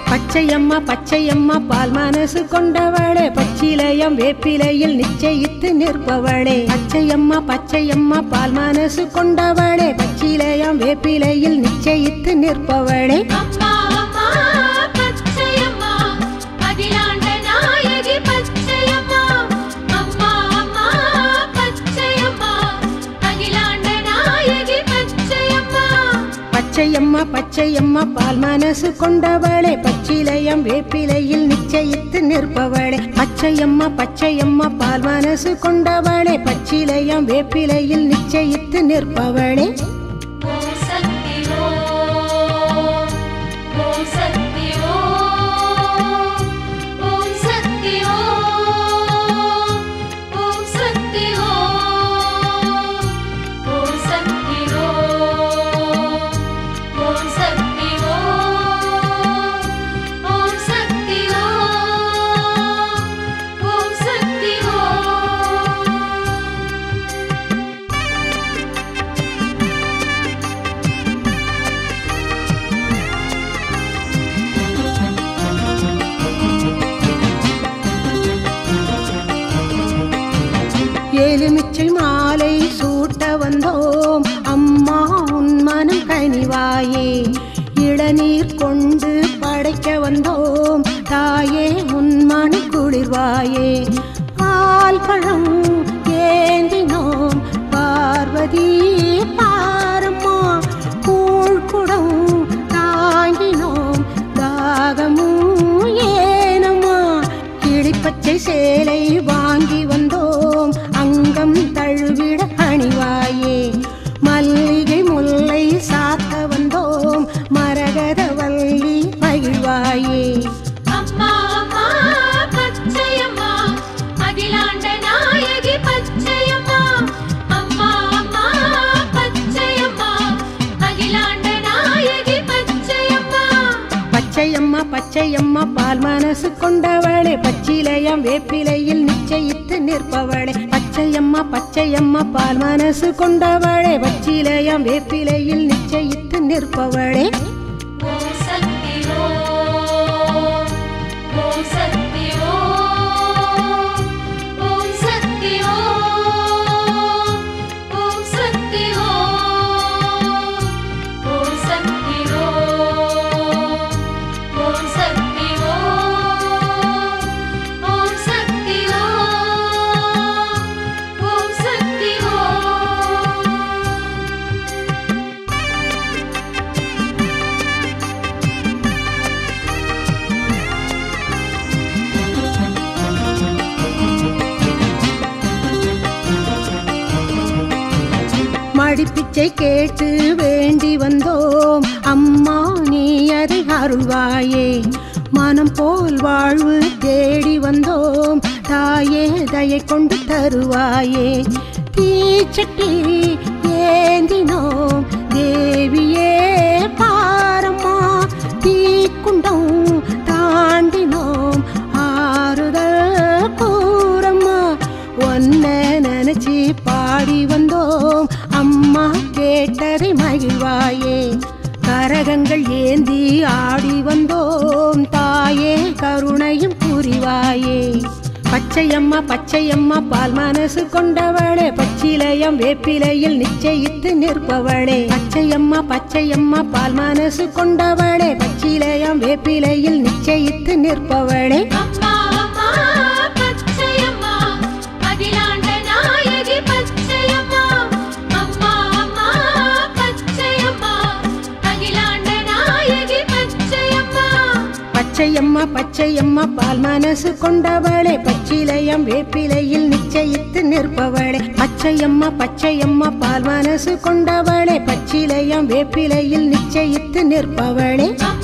பச்சையம்மா பச்சையம்மா பால் மனசு கொண்டவளே பச்சிலையம் வேப்பிலையில் நிச்சயித்து நிற்பவளே பச்சையம்மா பச்சையம்மா பால் மனசு கொண்டவளே பச்சிலையம் வேப்பிலையில் நிச்சயித்து நிற்பவளே அம்மா அம்மா பச்சையம்மா அகிலாண்ட நாயகி பச்சையம்மா அம்மா அம்மா பச்சையம்மா அகிலாண்ட நாயகி பச்சையம்மா பச்சையம்மா பச்சையம்மா பால் மனசு கொண்டவளே பச்சிலையம் வேப்பிலையில் நிச்சயித்து நிற்பவளே பச்சையம்மா பச்சையம்மா பால் மனசு கொண்டவளே பச்சிலையம் வேப்பிலையில் நிச்சயித்து நிற்பவளே ஓம் சக்தி ஓம் ஓம் சக்தி ஓம் ஓம் சக்தி ஓம் ஓம் சக்தி ஓம் ஓம் சக்தி ஓம் ஓம் சக்தி ஓம் ஓம் சக்தி ஓம் ஓம் சக்தி ஓம் எலுமிச்சை மாலை சூட்ட வந்தோம் அம்மா உன் மனம் கனிவாயே இளநீர் கொண்டு படைக்க வந்தோம் தாயே உன் மனம் குளிர்வாயே பால் பழம் ஏந்தினோம் பார்வதி பாரம்மா கூழ்குடம் தாங்கினோம் தாகமும் ஏனம்மா கிளிப்பச்சை சேலை வாங்கி வந்தோம் அங்கம் தழுவிட அணிவாயே மல்லிகை முல்லை சாத்த வந்தோம் மரகத வள்ளி மகிழ்வாயே அம்மா அம்மா பச்சையம்மா அகிலாண்ட நாயகி பச்சையம்மா அம்மா அம்மா பச்சையம்மா அகிலாண்ட நாயகி பச்சையம்மா பச்சையம்மா பச்சையம்மா பால் மனசு கொண்டவளே பச்சிலையம் வேப்பிலையில் நிச்சயித்து நிற்பவளே பச்சையம்மா பச்சையம்மா பால் மனசு கொண்டவளே பச்சிலையம் வேப்பிலையில் நிச்சயித்து நிற்பவளே ஓம் சக்தி ஓம் ஓம் சக்தி ஓம் ஓம் சக்தி ஓம் ஓம் சக்தி ஓம் ஓம் சக்தி ஓம் ஓம் சக்தி ஓம் ஓம் சக்தி ஓம் ஓம் சக்தி ஓம் மடிப்பிச்சை கேட்டு வேண்டி வந்தோம் அம்மா நீ அதை அருள்வாயே மனம் போல் வாழ்வு தேடி வந்தோம் தாயே தயை கொண்டு தருவாயே தீச்சட்டி ஏந்தினோம் தேவியே பாரம்மா தீக்குண்டம் தாண்டினோம் ஆறுதல் கூறம்மா ஒன்ன நினைச்சு பாடி வந்தோம் அம்மா கேட்டதை மகிழ்வாயே கரகங்கள் ஏந்தி ஆடி வந்தோம் தாயே கருணையும் புரிவாயே பச்சையம்மா பச்சையம்மா பால் மனசு கொண்டவளே பச்சிலையம் வேப்பிலையில் நிச்சயித்து நிற்பவளே பச்சையம்மா பச்சையம்மா பால் மனசு கொண்டவளே பச்சிலையம் வேப்பிலையில் நிச்சயித்து நிற்பவளே அம்மா அம்மா பச்சையம்மா அகிலாண்ட நாயகி பச்சையம்மா அம்மா அம்மா பச்சையம்மா அகிலாண்ட நாயகி பச்சையம்மா பச்சையம்மா பச்சையம்மா பால் மனசு கொண்டவளே பச்சிலையம் வேப்பிலையில் நிச்சயித்து நிற்பவளே பச்சையம்மா பச்சையம்மா பால் மனசு கொண்டவளே பச்சிலையம் வேப்பிலையில் நிச்சயித்து நிற்பவளே அம்மா